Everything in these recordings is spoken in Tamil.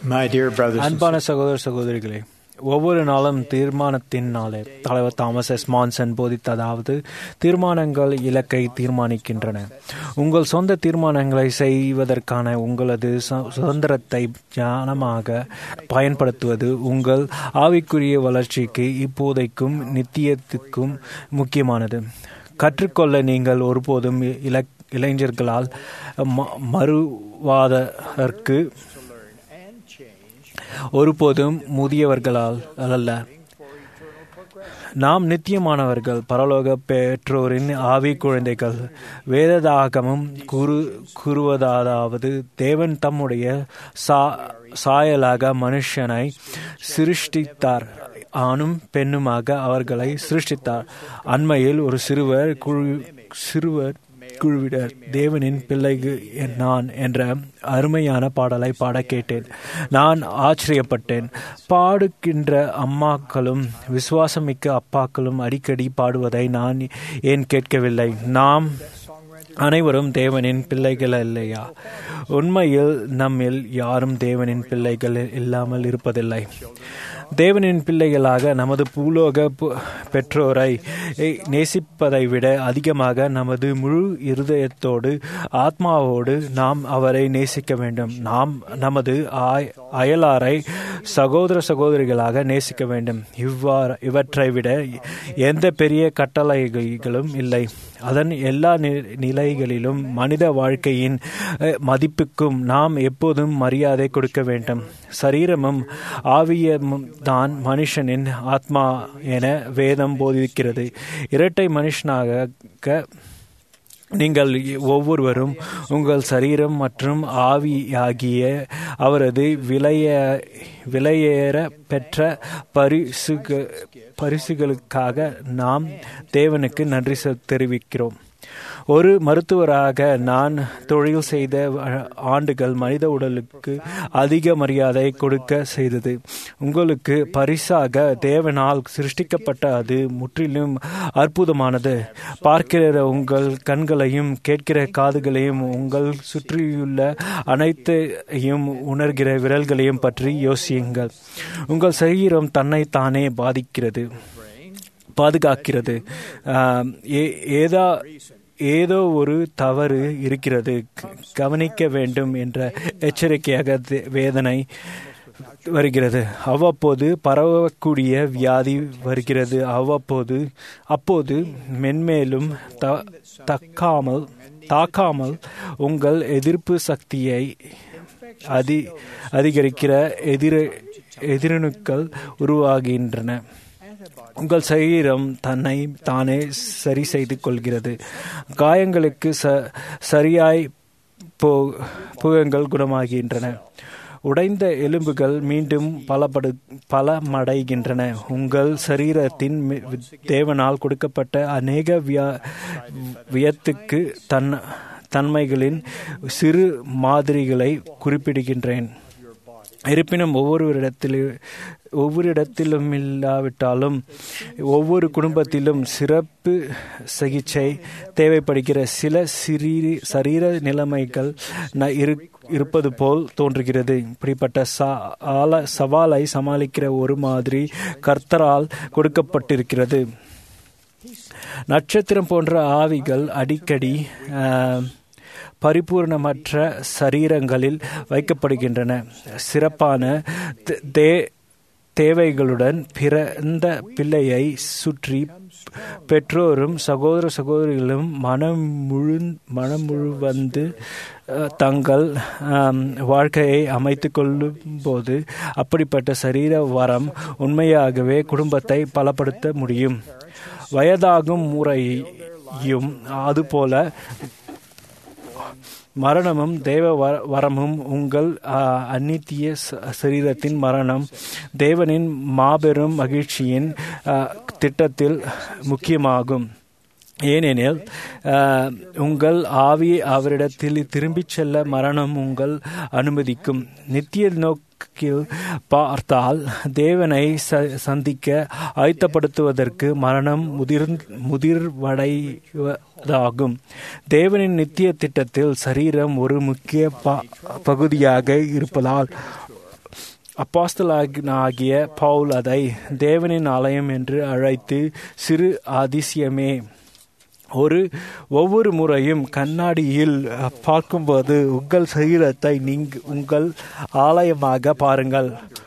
My dear brothers and அன்பான சகோதர சகோதரிகளே ஒவ்வொரு நாளும் தீர்மானத்தின் நாளே தலைவர் தாமஸ் எஸ் மான்சன் போதித்ததாவது தீர்மானங்கள் இலக்கை தீர்மானிக்கின்றன உங்கள் சொந்த தீர்மானங்களை செய்வதற்கான உங்களது சு- சுதந்திரத்தை ஞானமாக பயன்படுத்துவது உங்கள் ஆவிக்குரிய வளர்ச்சிக்கு இப்போதைக்கும் நித்தியத்துக்கும் முக்கியமானது கற்றுக்கொள்ள நீங்கள் ஒருபோதும் இலக் இளைஞர்களால் ம- மறுவாதற்கு ஒருபோதும் முதியவர்களால் அல்ல நாம் நித்தியமானவர்கள் பரலோக பெற்றோரின் ஆவி குழந்தைகள் வேததாகமும் கூறு கூறுவதாவது தேவன் தம்முடைய சா சாயலாக மனுஷனை சிருஷ்டித்தார் ஆணும் பெண்ணுமாக அவர்களை சிருஷ்டித்தார் அண்மையில் ஒரு சிறுவர் குழு சிறுவர் குழுவினர் தேவனின் பிள்ளைகு நான் என்ற அருமையான பாடலை பாட கேட்டேன் நான் ஆச்சரியப்பட்டேன் பாடுகின்ற அம்மாக்களும் விசுவாசமிக்க அப்பாக்களும் அடிக்கடி பாடுவதை நான் ஏன் கேட்கவில்லை நாம் அனைவரும் தேவனின் பிள்ளைகள் இல்லையா உண்மையில் நம்மில் யாரும் தேவனின் பிள்ளைகள் இல்லாமல் இருப்பதில்லை தேவனின் பிள்ளைகளாக நமது பூலோக பு- பெற்றோரை எ- நேசிப்பதை விட அதிகமாக நமது முழு இருதயத்தோடு ஆத்மாவோடு நாம் அவரை நேசிக்க வேண்டும் நாம் நமது ஆய்- அயலாரை சகோதர சகோதரிகளாக நேசிக்க வேண்டும் இவ்வாறு இவற்றை விட எந்த பெரிய கட்டளைகளும் இல்லை அதன் எல்லா நி- நிலைகளிலும் மனித வாழ்க்கையின் அஹ், மதிப்புக்கும் நாம் எப்போதும் மரியாதை கொடுக்க வேண்டும் சரீரமும் ஆவியமும் தான் மனுஷனின் ஆத்மா என வேதம் போதிக்கிறது இரட்டை மனுஷனாக நீங்கள் ஒவ்வொருவரும் உங்கள் சரீரம் மற்றும் ஆவி ஆகிய அவரது விலைய விலையேற பெற்ற பரிசுக பரிசுகளுக்காக நாம் தேவனுக்கு நன்றி செ- தெரிவிக்கிறோம் ஒரு மருத்துவராக நான் தொழில் செய்த அஹ், ஆண்டுகள் மனித உடலுக்கு அதிக மரியாதை கொடுக்க செய்தது உங்களுக்கு பரிசாக தேவனால் சிருஷ்டிக்கப்பட்ட அது முற்றிலும் அற்புதமானது பார்க்கிற உங்கள் கண்களையும் கேட்கிற காதுகளையும் உங்கள் சுற்றியுள்ள அனைத்தையும் உணர்கிற விரல்களையும் பற்றி யோசியுங்கள் உங்கள் சரீரம் தன்னை தானே பாதிக்கிறது பாதுகாக்கிறது ஆம், ஏ- ஏதா ஏதோ ஒரு தவறு இருக்கிறது க- கவனிக்க வேண்டும் என்ற எச்சரிக்கையாக தே- வேதனை வருகிறது அவ்வப்போது பரவக்கூடிய வியாதி வருகிறது அவ்வப்போது அப்போது மென்மேலும் த தக்காமல் தாக்காமல் உங்கள் எதிர்ப்பு சக்தியை அதி அதிகரிக்கிற எதிர எதிரணுக்கள் உருவாகின்றன உங்கள் சரீரம் தன்னை தானே சரி செய்து கொள்கிறது காயங்களுக்கு ச சரியாய் போ புகங்கள் குணமாகின்றன உடைந்த எலும்புகள் மீண்டும் பலப்படு பலமடைகின்றன உங்கள் சரீரத்தின் மி- தேவனால் கொடுக்கப்பட்ட அநேக வியா வியத்துக்கு தன் தன்மைகளின் சிறு மாதிரிகளை குறிப்பிடுகின்றேன் இருப்பினும் ஒவ்வொரு இடத்தில் ஒவ்வொரு இடத்திலும் இல்லாவிட்டாலும் ஒவ்வொரு குடும்பத்திலும் சிறப்பு சிகிச்சை தேவைப்படுகிற சில சிறீ சரீர நிலைமைகள் ந- இரு இருப்பது போல் தோன்றுகிறது இப்படிப்பட்ட சால சவாலை சமாளிக்கிற ஒரு மாதிரி கர்த்தரால் கொடுக்கப்பட்டிருக்கிறது நட்சத்திரம் போன்ற ஆவிகள் அடிக்கடி ஆஹ், பரிபூர்ணமற்ற சரீரங்களில் வைக்கப்படுகின்றன சிறப்பான தே- தே தேவைகளுடன் பிறந்த பிள்ளையை சுற்றி பெற்றோரும் சகோதர சகோதரிகளும் மனம் முழு மனமுழுவந்து அஹ், தங்கள் ஆம், வாழ்க்கையை அமைத்து கொள்ளும் போது அப்படிப்பட்ட சரீர வரம் உண்மையாகவே குடும்பத்தை பலப்படுத்த முடியும் வயதாகும் முறையும் அதுபோல மரணமும் தேவ வர- வரமும் உங்கள் ஆ, அந்நித்திய ச- சரீரத்தின் மரணம் தேவனின் மாபெரும் மகிழ்ச்சியின் ஆ, திட்டத்தில் முக்கியமாகும் ஏனெனில் ஆ, உங்கள் ஆவி அவரிடத்தில் திரும்பிச் செல்ல மரணம் உங்கள் அனுமதிக்கும் நித்திய நோக்கில் பார்த்தால் தேவனை ச- சந்திக்க ஆயத்தப்படுத்துவதற்கு மரணம் முதிர் முதிர்வடைவதாகும் தேவனின் நித்திய திட்டத்தில் சரீரம் ஒரு முக்கிய ப- பகுதியாக இருப்பதால் அப்போஸ்தலாகிய பவுல் அதை தேவனின் ஆலயம் என்று அழைத்து சிறு அதிசயமே ஒரு ஒவ்வொரு முறையும் கண்ணாடியில் பார்க்கும்போது உங்கள் சரீரத்தை நீங்க உங்கள் ஆலயமாக பாருங்கள்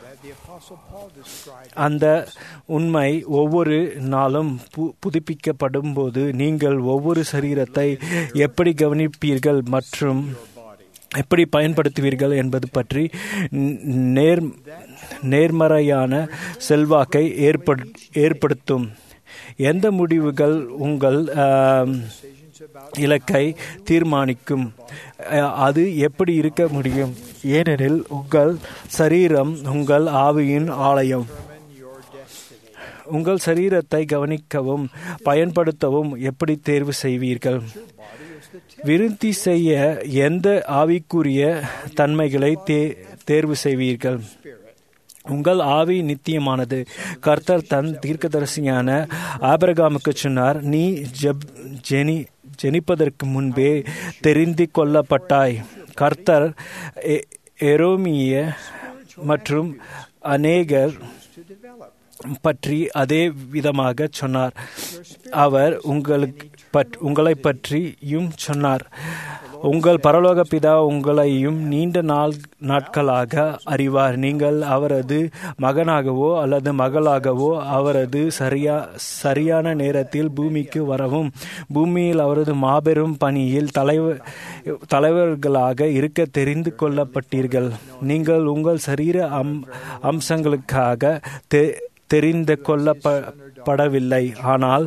அந்த உண்மை ஒவ்வொரு நாளும் பு புதுப்பிக்கப்படும் போது நீங்கள் ஒவ்வொரு சரீரத்தை எப்படி கவனிப்பீர்கள் மற்றும் எப்படி பயன்படுத்துவீர்கள் என்பது பற்றி நேர் நேர்மறையான செல்வாக்கை ஏற்படு ஏற்படுத்தும் எந்த முடிவுகள் உங்கள் இலக்கை தீர்மானிக்கும் அது எப்படி இருக்க முடியும் ஏனெனில் உங்கள் சரீரம் உங்கள் ஆவியின் ஆலயம் உங்கள் சரீரத்தை கவனிக்கவும் பயன்படுத்தவும் எப்படி தேர்வு செய்வீர்கள் விருத்தி செய்ய எந்த ஆவிக்குரிய தன்மைகளை தே தேர்வு செய்வீர்கள் உங்கள் ஆவி நித்தியமானது கர்த்தர் தன் தீர்க்கதரிசியான ஆபரகாமுக்கு சொன்னார் நீ ஜப் ஜெனி ஜெனிப்பதற்கு முன்பே தெரிந்து கொள்ளப்பட்டாய் கர்த்தர் எரோமிய மற்றும் அநேகர் பற்றி அதே விதமாக சொன்னார் அவர் உங்களுக்கு உங்களை பற்றியும் சொன்னார் உங்கள் பரலோக பிதா உங்களையும் நீண்ட நாள் நாட்களாக அறிவார் நீங்கள் அவரது மகனாகவோ அல்லது மகளாகவோ அவரது சரியா சரியான நேரத்தில் பூமிக்கு வரவும் பூமியில் அவரது மாபெரும் பணியில் தலைவர் தலைவர்களாக இருக்க தெரிந்து கொள்ளப்பட்டீர்கள் நீங்கள் உங்கள் சரீர அம் அம்சங்களுக்காக தெ தெரிந்து கொள்ளப்படவில்லை ஆனால்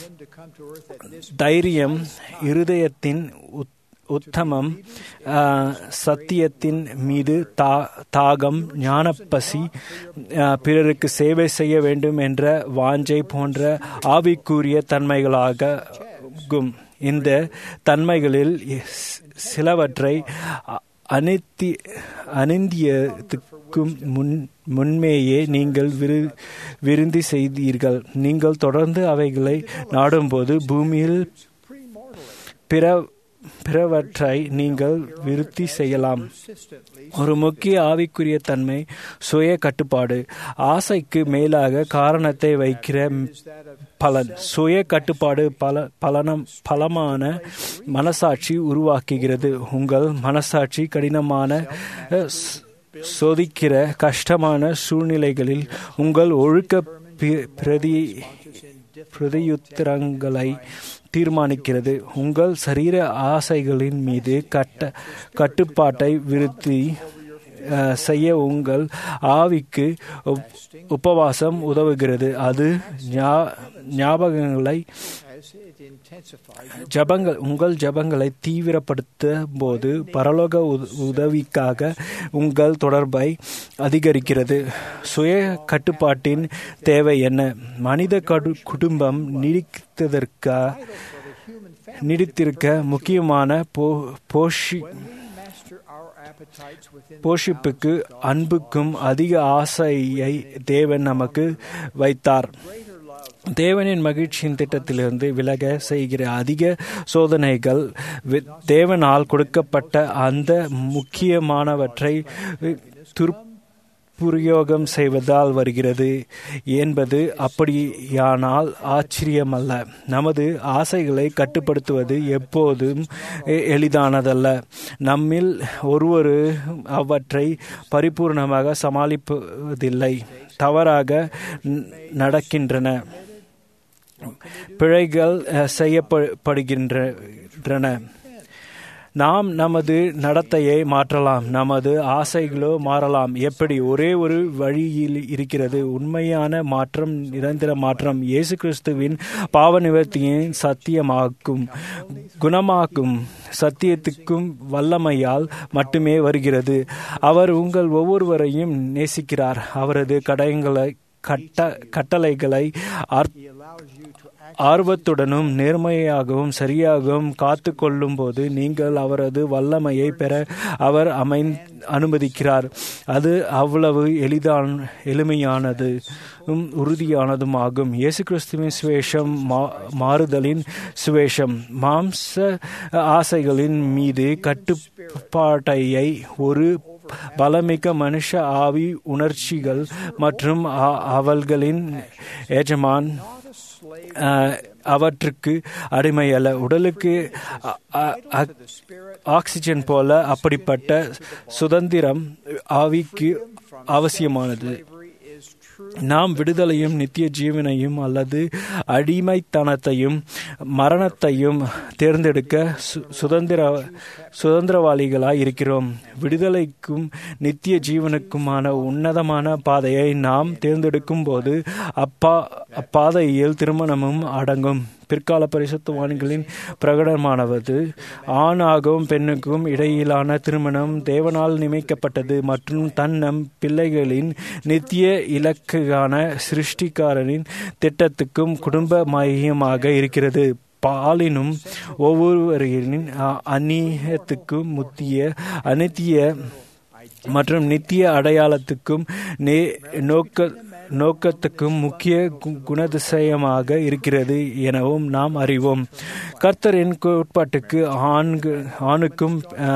தைரியம் இருதயத்தின் உத்தமம் சத்தியத்தின் மீது தா தாகம் ஞானப்பசி பிறருக்கு சேவை செய்ய வேண்டும் என்ற வாஞ்சை போன்ற ஆவிக்குரிய தன்மைகளாகும் இந்த தன்மைகளில் சிலவற்றை அனைத்தி அனிந்தியத்துக்கும் முன் முன்மேயே நீங்கள் விரு விருந்தி செய்தீர்கள் நீங்கள் தொடர்ந்து அவைகளை நாடும்போது பூமியில் பிற பிறவற்றை நீங்கள் விருத்தி செய்யலாம் ஒரு முக்கிய ஆவிக்குரிய தன்மை சுய கட்டுப்பாடு ஆசைக்கு மேலாக காரணத்தை வைக்கிற பலன் சுய கட்டுப்பாடு பல பலனம் பலமான மனசாட்சி உருவாக்குகிறது உங்கள் மனசாட்சி கடினமான சோதிக்கிற கஷ்டமான சூழ்நிலைகளில் உங்கள் ஒழுக்க பிரதி பிரதியுத்திரங்களை தீர்மானிக்கிறது உங்கள் சரீர ஆசைகளின் மீது கட்ட கட்டுப்பாட்டை விருத்தி செய்ய உங்கள் ஆவிக்கு உபவாசம் உதவுகிறது அது ஞாபகங்களை ஜபங்கள் உங்கள் ஜபங்களை தீவிரப்படுத்தும் போது பரலோக உதவிக்காக உங்கள் தொடர்பை அதிகரிக்கிறது சுய கட்டுப்பாட்டின் தேவை என்ன மனித குடும்பம் நீடித்ததற்கா நீடித்திருக்க முக்கியமான போ போஷி போஷிப்புக்கு அன்புக்கும் அதிக ஆசையை தேவன் நமக்கு வைத்தார் தேவனின் மகிழ்ச்சியின் திட்டத்திலிருந்து விலக செய்கிற அதிக சோதனைகள் தேவனால் கொடுக்கப்பட்ட அந்த முக்கியமானவற்றை துர்புரியோகம் செய்வதால் வருகிறது என்பது அப்படியானால் ஆச்சரியமல்ல நமது ஆசைகளை கட்டுப்படுத்துவது எப்போதும் எளிதானதல்ல நம்மில் ஒருவரு அவற்றை பரிபூர்ணமாக சமாளிப்பதில்லை தவறாக நடக்கின்றன பிழைகள் செய்யப்படுகின்றன நாம் நமது நடத்தையை மாற்றலாம் நமது ஆசைகளோ மாறலாம் எப்படி ஒரே ஒரு வழியில் இருக்கிறது உண்மையான மாற்றம் நிரந்தர மாற்றம் இயேசு கிறிஸ்துவின் பாவ நிவர்த்தியின் சத்தியமாக்கும் குணமாக்கும் சத்தியத்துக்கும் வல்லமையால் மட்டுமே வருகிறது அவர் உங்கள் ஒவ்வொருவரையும் நேசிக்கிறார் அவரது கடயங்களை கட்ட கட்டளைகளை ஆர்வத்துடனும் நேர்மையாகவும் சரியாகவும் காத்து கொள்ளும் போது நீங்கள் அவரது வல்லமையை பெற அவர் அமை அனுமதிக்கிறார் அது அவ்வளவு எளிதான எளிமையானது உறுதியானதும் ஆகும் இயேசு கிறிஸ்துவின் சுவேஷம் மாறுதலின் சுவேஷம் மாம்ச ஆசைகளின் மீது கட்டுப்பாட்டையை ஒரு பலமிக்க மனுஷ ஆவி உணர்ச்சிகள் மற்றும் அவள்களின் எஜமான் அவற்றுக்கு அடிமை அல்ல உடலுக்கு ஆக்சிஜன் போல அப்படிப்பட்ட சுதந்திரம் ஆவிக்கு அவசியமானது நாம் விடுதலையும் நித்திய ஜீவனையும் அல்லது அடிமைத்தனத்தையும் மரணத்தையும் தேர்ந்தெடுக்க சுதந்திர சுதந்திரவாளிகளாய் இருக்கிறோம் விடுதலைக்கும் நித்திய ஜீவனுக்குமான உன்னதமான பாதையை நாம் தேர்ந்தெடுக்கும் போது அப்பா அப்பாதையில் திருமணமும் அடங்கும் பிற்கால பரிசுத்தவான்களின் பிரகடனமானது ஆணாகவும் பெண்ணுக்கும் இடையிலான திருமணம் தேவனால் நியமிக்கப்பட்டது மற்றும் தன்னம் பிள்ளைகளின் நித்திய இலக்குகான சிருஷ்டிக்காரனின் திட்டத்துக்கும் குடும்ப மையமாக இருக்கிறது பாலினும் ஒவ்வொருவரின் அந்நியத்துக்கும் முத்திய அனித்திய மற்றும் நித்திய அடையாளத்துக்கும் நே நோக்க நோக்கத்துக்கும் முக்கிய குணதிசயமாக இருக்கிறது எனவும் நாம் அறிவோம் கர்த்தரின் கோட்பாட்டுக்கு ஆண்கு ஆணுக்கும்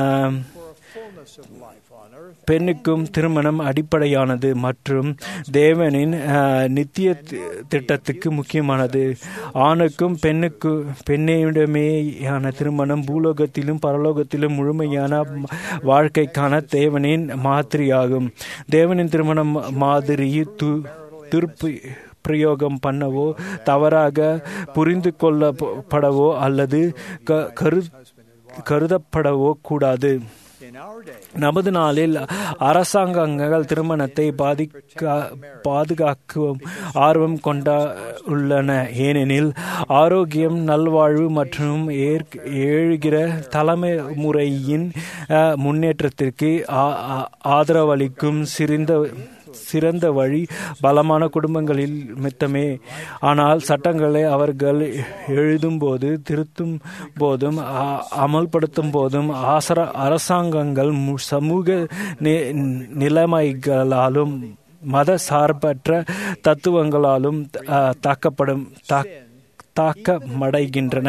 பெண்ணுக்கும் திருமணம் அடிப்படையானது மற்றும் தேவனின் நித்திய திட்டத்துக்கு முக்கியமானது ஆணுக்கும் பெண்ணுக்கு பெண்ணிடமேயான திருமணம் பூலோகத்திலும் பரலோகத்திலும் முழுமையான வாழ்க்கைக்கான தேவனின் மாதிரியாகும் தேவனின் திருமணம் மாதிரி து திருப்பு பிரயோகம் பண்ணவோ தவறாக புரிந்து கொள்ளப்படவோ அல்லது கரு கருதப்படவோ கூடாது நமது நாளில் அரசாங்கங்கள் திருமணத்தை பாதிக்க பாதுகாக்கும் ஆர்வம் கொண்ட உள்ளன ஏனெனில் ஆரோக்கியம் நல்வாழ்வு மற்றும் ஏழுகிற தலைமுறையின் முன்னேற்றத்திற்கு ஆதரவளிக்கும் சிறந்த சிறந்த வழி பலமான குடும்பங்களில் மித்தமே ஆனால் சட்டங்களை அவர்கள் எழுதும் போது திருத்தும் போதும் அமல்படுத்தும் போதும் ஆசர அரசாங்கங்கள் சமூக நிலைமைகளாலும் மத சார்பற்ற தத்துவங்களாலும் தாக்கப்படும் தாக்கமடைகின்றன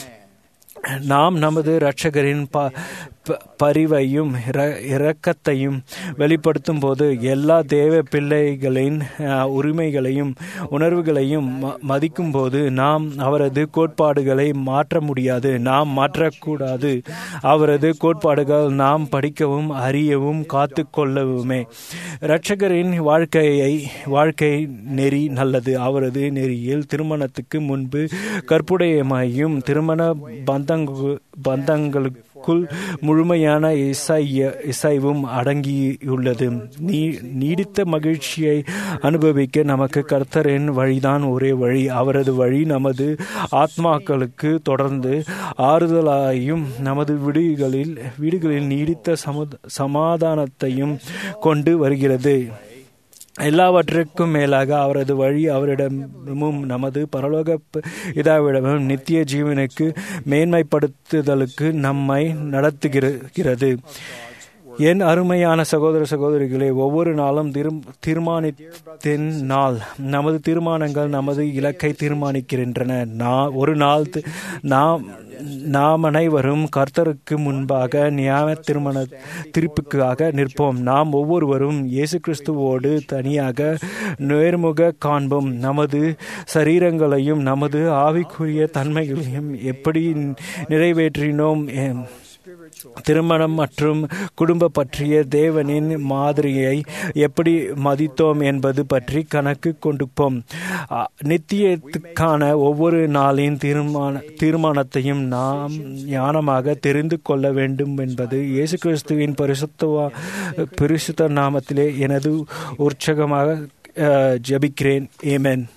நாம் நமது இரட்சகரின் ப பரிவையும் இரக்கத்தையும் வெளிப்படுத்தும் போது எல்லா தேவ பிள்ளைகளின் உரிமைகளையும் உணர்வுகளையும் மதிக்கும் போது நாம் அவரது கோட்பாடுகளை மாற்ற முடியாது நாம் மாற்றக்கூடாது அவரது கோட்பாடுகள் நாம் படிக்கவும் அறியவும் காத்து கொள்ளவுமே இரட்சகரின் வாழ்க்கையை வாழ்க்கை நெறி நல்லது அவரது நெறியில் திருமணத்துக்கு முன்பு கற்புடையமையும் திருமண பந்தங்கு பந்தங்களுக்கு க்குள் முழுமையான இசைய இசைவும் அடங்கியுள்ளது நீ நீடித்த மகிழ்ச்சியை அனுபவிக்க நமக்கு கர்த்தரின் வழிதான் ஒரே வழி அவரது வழி நமது ஆத்மாக்களுக்கு தொடர்ந்து ஆறுதலாயும் நமது வீடுகளில் வீடுகளில் நீடித்த சமாதானத்தையும் கொண்டு வருகிறது எல்லாவற்றிற்கும் மேலாக அவரது வழி அவரிடமும் நமது பரலோக இதாவிடமும் நித்திய ஜீவனுக்கு மேன்மைப்படுத்துதலுக்கு நம்மை நடத்துகிறது என் அருமையான சகோதர சகோதரிகளே ஒவ்வொரு நாளும் தீர்மானித்தின் நாள் நமது தீர்மானங்கள் நமது இலக்கை தீர்மானிக்கின்றன நான் ஒரு நாள் நாம் நாம் அனைவரும் கர்த்தருக்கு முன்பாக நியாய திருமண திருப்புக்காக நிற்போம் நாம் ஒவ்வொருவரும் இயேசு கிறிஸ்துவோடு தனியாக நேர்முக காண்போம் நமது சரீரங்களையும் நமது ஆவிக்குரிய தன்மைகளையும் எப்படி நிறைவேற்றினோம் திருமணம் மற்றும் குடும்ப பற்றிய தேவனின் மாதிரியை எப்படி மதித்தோம் என்பது பற்றி கணக்கு கொண்டுப்போம் நித்தியத்துக்கான ஒவ்வொரு நாளின் தீர்மான தீர்மானத்தையும் நாம் ஞானமாக தெரிந்து கொள்ள வேண்டும் என்பது இயேசு கிறிஸ்துவின் பரிசுத்தவா பரிசுத்த நாமத்திலே எனது உற்சகமாக ஜபிக்கிறேன் ஏமேன்